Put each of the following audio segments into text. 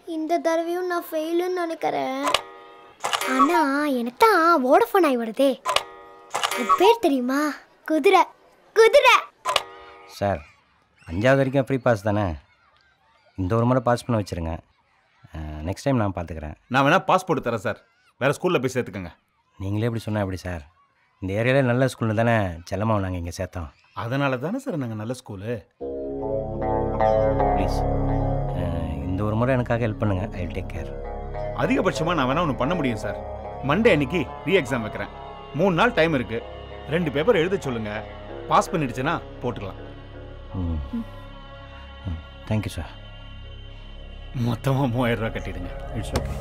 இந்த தடவையும் நான் ஃபெயிலுன்னு நினைக்கிறேன் ஆனா எனக்கு தான் வோடஃபோன் ஆகி வருதே அது பேர் தெரியுமா குதிரை குதிரை சார் அஞ்சாவது வரைக்கும் ஃப்ரீ பாஸ் தானே இந்த ஒரு முறை பாஸ் பண்ண வச்சுருங்க நெக்ஸ்ட் டைம் நான் பார்த்துக்கிறேன் நான் வேணா பாஸ்போர்ட் தரேன் சார் வேற ஸ்கூலில் போய் சேர்த்துக்கங்க நீங்களே எப்படி சொன்னால் எப்படி சார் இந்த ஏரியாவில் நல்ல ஸ்கூலில் தானே செல்லமாக நாங்கள் இங்கே சேர்த்தோம் அதனால தானே சார் நாங்கள் நல்ல ஸ்கூலு ப்ளீஸ் இந்த ஒரு முறை எனக்காக ஹெல்ப் பண்ணுங்கள் ஐ டேக் கேர் அதிகபட்சமாக நான் வேணா ஒன்று பண்ண முடியும் சார் மண்டே அன்னைக்கு ரீ எக்ஸாம் வைக்கிறேன் மூணு நாள் டைம் இருக்கு ரெண்டு பேப்பர் எழுத சொல்லுங்க பாஸ் பண்ணிடுச்சுன்னா போட்டுக்கலாம் ம் தேங்க்யூ சார் மொத்தமாக மூவாயிரம் ரூபாய் கட்டிடுங்க இட்ஸ் ஓகே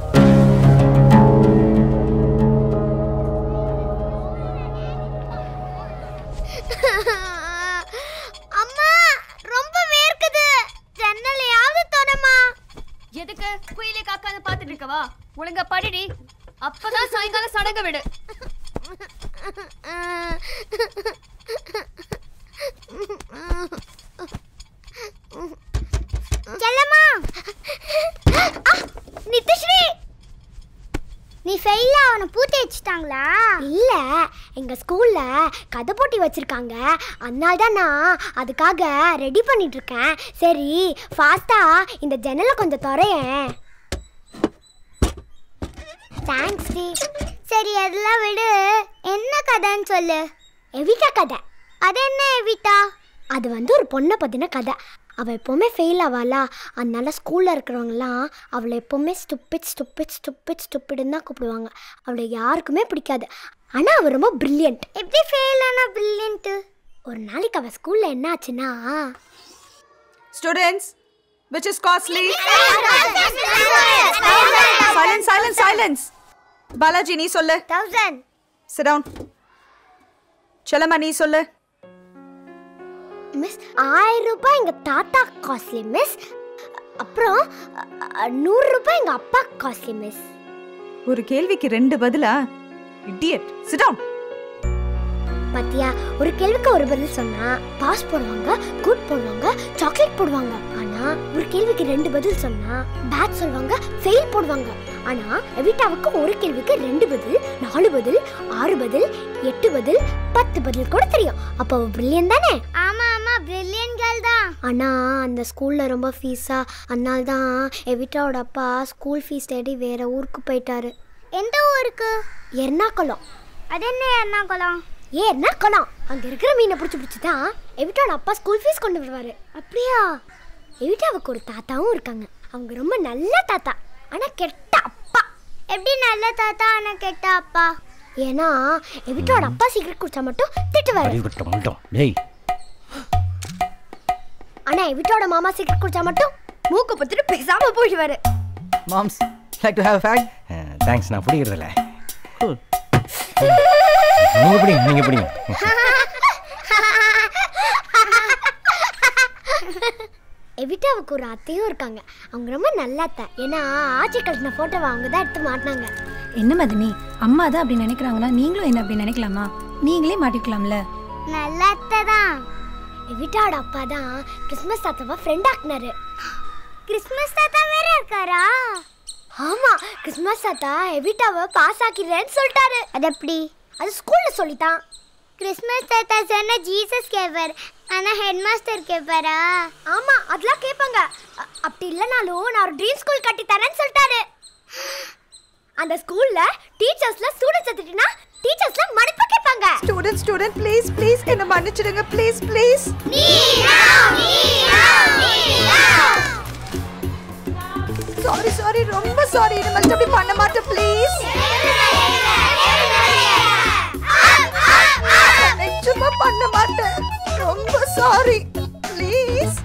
அம்மா ரொம்ப வேர்க்குது ஜன்னலையாவது தொடமா எதுக்கு குயிலே காக்கான்னு பாத்துட்டு இருக்கவா ஒழுங்கா படிடி அப்பதான் சாயங்காலம் சடங்க விடு செல்லம்மா நித்துஸ்ரீ நீ ஃபெயில் அவனை பூத்தி வச்சுட்டாங்களா இல்ல எங்க ஸ்கூல்ல கதை போட்டி வச்சிருக்காங்க அதனால தான் நான் அதுக்காக ரெடி பண்ணிட்டு இருக்கேன் சரி ஃபாஸ்டா இந்த ஜன்னலை கொஞ்சம் துறையேன் தேங்க்ஸ் டி சரி அதெல்லாம் விடு என்ன கதைன்னு சொல்லு எவிட்டா கதை அது என்ன எவிட்டா அது வந்து ஒரு பொண்ணை பற்றின கதை அவள் எப்போவுமே ஃபெயில் ஆவாளா அதனால ஸ்கூலில் இருக்கிறவங்களாம் அவளை எப்போவுமே ஸ்டுப்பிட் ஸ்டுப்பிட் ஸ்டுப்பிட் ஸ்டுப்பிடுன்னு தான் கூப்பிடுவாங்க அவளை யாருக்குமே பிடிக்காது ஆனால் அவள் ரொம்ப பிரில்லியன்ட் எப்படி ஃபெயில் ஆனால் பிரில்லியன்ட்டு ஒரு நாளைக்கு அவள் ஸ்கூலில் என்ன ஆச்சுன்னா Students, which is costly? silence, silence, silence. Balaji நீ சொல்லு தௌசண்ட் sit down செல்லம்மா நீ சொல்லு மிஸ் ஆயிரம் ரூபாய் எங்கள் தாத்தா காஸ்ட்லி மிஸ் அப்புறம் அ, அ, நூறு ரூபாய் எங்கள் அப்பா காஸ்ட்லி மிஸ் ஒரு கேள்விக்கு ரெண்டு பதிலா இடியட் sit down பாத்தியா ஒரு கேள்விக்கு ஒரு பதில் சொன்னா பாஸ் போடுவாங்க குட் போடுவாங்க சாக்லேட் போடுவாங்க ஆனா ஒரு கேள்விக்கு ரெண்டு பதில் சொன்னா பேட் சொல்லுவாங்க ஃபெயில் போடுவாங்க ஆனா எவிட்டாவுக்கு ஒரு கேள்விக்கு ரெண்டு பதில் நாலு பதில் ஆறு பதில் எட்டு பதில் பத்து பதில் கூட தெரியும் அப்போ பிரில்லியன் தானே ஆமா ஆமா பிரில்லியன் கேர்ள் தான் ஆனா அந்த ஸ்கூல்ல ரொம்ப ஃபீஸா அதனால தான் எவிட்டாவோட அப்பா ஸ்கூல் ஃபீஸ் தேடி வேற ஊருக்கு போயிட்டாரு எந்த ஊருக்கு எர்ணாகுளம் அது என்ன எர்ணாகுளம் ஏ எர்ணாகுளம் அங்க இருக்கிற மீனை பிடிச்சி பிடிச்சி தான் எவிட்டாவோட அப்பா ஸ்கூல் ஃபீஸ் கொண்டு வருவாரு அப்படியா எவிட்டாவுக்கு ஒரு தாத்தாவும் இருக்காங்க அவங்க ரொம்ப நல்ல தாத்தா ஆனா கெட்ட அப்பா எப்படி நல்ல தாத்தா ஆனா கெட்ட அப்பா ஏன்னா எவிட்டாவோட அப்பா சீக்கிரம் குடிச்சா மட்டும் திட்டுவாரு அறிவு கட்ட மட்டும் டேய் ஆனா எவிட்டாவோட மாமா சீக்கிரம் குடிச்சா மட்டும் மூக்கு பத்துட்டு பேசாம போயிடுவாரு Moms, like to have a fag? Thanks நான் பிடிக்கிறதில்ல நீங்கள் பிடிங்க நீங்கள் பிடிங்க எவிட்டாவுக்கு ஒரு அத்தையும் இருக்காங்க அவங்க ரொம்ப நல்ல அத்தை ஏன்னா ஆட்சி கட்டின போட்டோவை அவங்க தான் எடுத்து மாட்டினாங்க என்ன மதினி அம்மா தான் அப்படி நினைக்கிறாங்கன்னா நீங்களும் என்ன அப்படி நினைக்கலாமா நீங்களே மாட்டிக்கலாம்ல நல்ல அத்தை தான் எவிட்டாவோட அப்பா தான் கிறிஸ்மஸ் தாத்தாவை ஃப்ரெண்ட் ஆக்குனாரு கிறிஸ்மஸ் தாத்தா வேற இருக்காரா ஆமா கிறிஸ்மஸ் தாத்தா எவிட்டாவை பாஸ் ஆக்கிடுறேன்னு சொல்லிட்டாரு அது எப்படி அது ஸ்கூல்ல சொல்லிட்டான் கிறிஸ்மஸ் தாத்தா சொன்ன ஜீசஸ் கேட்பார் ஆனா ஹெட் மாஸ்டர் கேட்பாரா ஆமா அதெல்லாம் கேட்பாங்க அ- அப்படி இல்லைனாலும் நான் ஒரு ட்ரீம் ஸ்கூல் கட்டி தரேன்னு சொல்லிட்டாரு அந்த ஸ்கூல்ல டீச்சர்ஸ்ல ஸ்டூடெண்ட்ஸ் எடுத்துட்டீங்கன்னா டீச்சர்ஸ்ல மடிப்பு கேட்பாங்க ஸ்டூடெண்ட் ஸ்டூடெண்ட் ப்ளீஸ் ப்ளீஸ் என்ன மன்னிச்சிடுங்க ப்ளீஸ் ப்ளீஸ் சாரி சாரி ரொம்ப சாரி இனிமேல் அப்படி பண்ண மாட்டேன் ப்ளீஸ் நிச்சயமா பண்ண மாட்டேன் ரொம்ப சாரி ப்ளீஸ்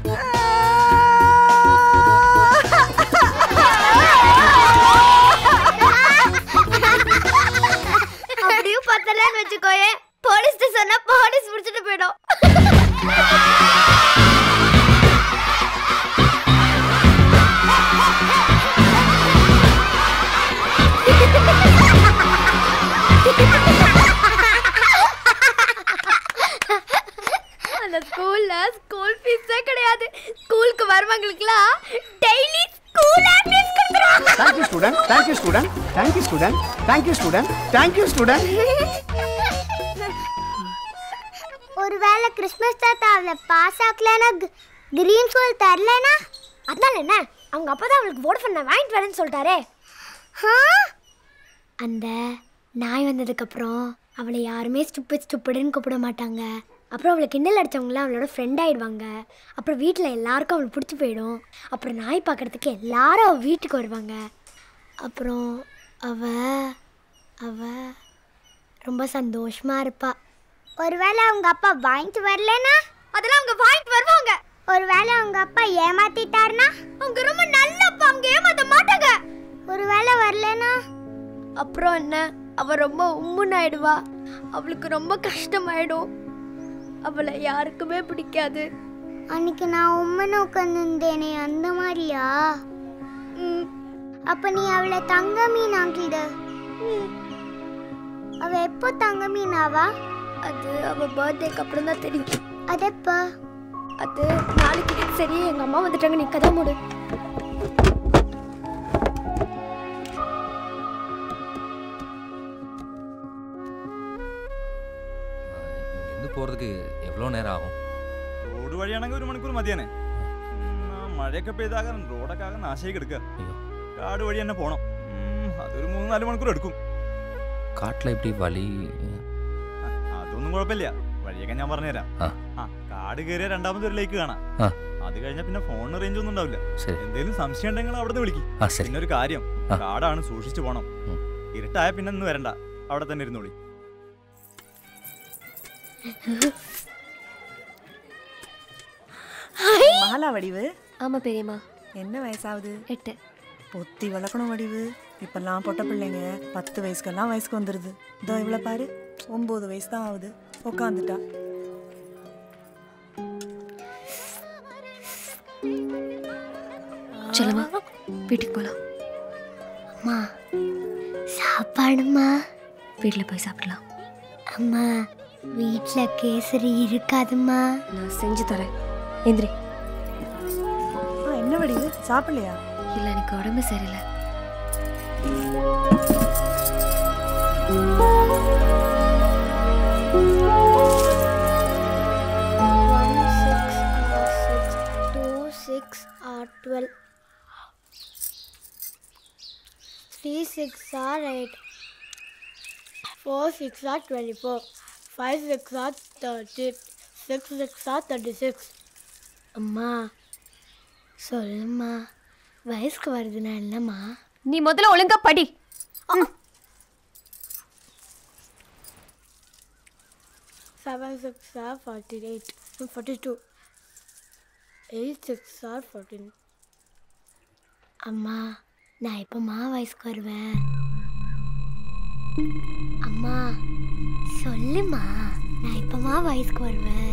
அப்படியும் பத்தலன்னு வச்சுக்கோயே போலீஸ் சொன்னா போலீஸ் பிடிச்சிட்டு போயிடும் அந்த ஸ்கூல்ல ஸ்கூல் ஃபீஸே கிடையாது student thank you student thank you student thank you student thank you student ஒருவேளை கிறிஸ்மஸ் தாத்தா அவளை பாஸ் ஆக்கலனா கிரீன் சோல் தரலனா அதனால என்ன அவங்க அப்பா தான் அவளுக்கு வோட் பண்ண வாங்கிட்டு வரேன்னு சொல்லிட்டாரே அந்த நாய் வந்ததுக்கப்புறம் அவளை யாருமே ஸ்டுப்பிட் ஸ்டுப்பிடுன்னு கூப்பிட மாட்டாங்க அப்புறம் அவளை கிண்டல் அடித்தவங்களாம் அவளோட ஃப்ரெண்ட் ஆயிடுவாங்க அப்புறம் வீட்டில் எல்லாருக்கும் அவளுக்கு பிடிச்சி போயிடும் அப்புறம் நாய் பார்க்கறதுக்கு எல்லாரும் அவள் வீட்டுக்கு வருவாங்க அப்புறம் அவ அவ ரொம்ப சந்தோஷமா இருப்பா ஒருவேளை அவங்க அப்பா வாங்கிட்டு வரலனா அதெல்லாம் அவங்க வாங்கிட்டு வருவாங்க ஒருவேளை அவங்க அப்பா ஏமாத்திட்டாருனா அவங்க ரொம்ப நல்ல அப்பா அவங்க ஏமாத்த மாட்டாங்க ஒருவேளை வரலனா அப்புறம் என்ன அவ ரொம்ப உம்முன்னு ஆயிடுவா அவளுக்கு ரொம்ப கஷ்டமாயிடும் அவளை யாருக்குமே பிடிக்காது அன்னைக்கு நான் உம்மனை உட்காந்துருந்தேனே அந்த மாதிரியா அப்ப நீ அவளை தங்க மீன் ஆக்கிடு அவ எப்போ தங்க மீனாவா அது அவ பர்த்டேக்கு அப்புறம் தான் தெரியும் அது எப்போ அது நாளைக்கு சரி எங்க அம்மா வந்துட்டாங்க நீ கதை மூடு ഇന്ന് പോகிறதுக்கு എவ்வளோ നേരം ആകും റോഡ് വഴിയാണെങ്കിൽ ഒരു മണിക്കൂർ മതിയാനെ ഉം, ആ മഴയൊക്കെ പെയ്താകാൻ റോഡൊക്കെ ആകെ നാശമായി കിടക്കുക കാട് വഴി തന്നെ പോണം ഉം, അതൊരു മൂന്ന് നാല് മണിക്കൂർ എടുക്കും കാട്ടിൽ இப்படி വഴി ആ, അതൊന്നും കുഴപ്പമില്ല വഴിയൊക്കെ ഞാൻ പറഞ്ഞുതരാം ആ. ആ കാട് കയറിയ രണ്ടാമത് ഒരു ലേക്ക് കാണാം ആ. അത് കഴിഞ്ഞാൽ പിന്നെ ഫോണിന് റേഞ്ച് ഒന്നും ഉണ്ടാവില്ല ശരി എന്തെങ്കിലും സംശയം ഉണ്ടെങ്കിൽ അവിടെ നിന്ന് വിളിക്കും ആ ശരി പിന്നെ ഒരു കാര്യം ആ. കാടാണ് സൂക്ഷിച്ചു പോണം ഉം. ഇരുട്ടായ പിന്നെ ഇന്ന് വരണ്ട അവിടെ തന്നെ ഇരുന്നോളി மகளா வடிவு ஆமா பெரியம்மா என்ன வயசாகுது எட்டு பொத்தி வளர்க்கணும் வடிவு இப்பெல்லாம் பொட்ட பிள்ளைங்க பத்து வயசுக்கெல்லாம் வயசுக்கு வந்துடுது இதோ இவ்வளோ பாரு ஒம்பது வயசு தான் ஆகுது உட்காந்துட்டா செல்லம்மா வீட்டுக்கு போகலாம் அம்மா சாப்பாடுமா வீட்டில் போய் சாப்பிடலாம் அம்மா வீட்டில் கேசரி இருக்காதுமா நான் செஞ்சு தரேன் எந்திரி ஆ, என்ன வடிவு சாப்பிடலையா இல்லை எனக்கு உடம்பு சரியில்லை One six are six, two six are twelve, three six are eight, four six are twenty-four, five six are thirty, six six are thirty-six. அம்மா சொல்லுமா வயசுக்கு வருதுன்னா என்னம்மா நீ முதல்ல ஒழுங்கா படி Seven six are forty-eight, forty-two. Eight six are fourteen. அம்மா நான் எப்போம்மா வயசுக்கு வருவேன் அம்மா சொல்லுமா நான் எப்போம்மா வயசுக்கு வருவேன்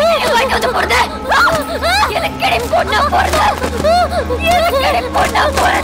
எனக்கு பொண்ணா போறது எனக்கு பொண்ணா போறது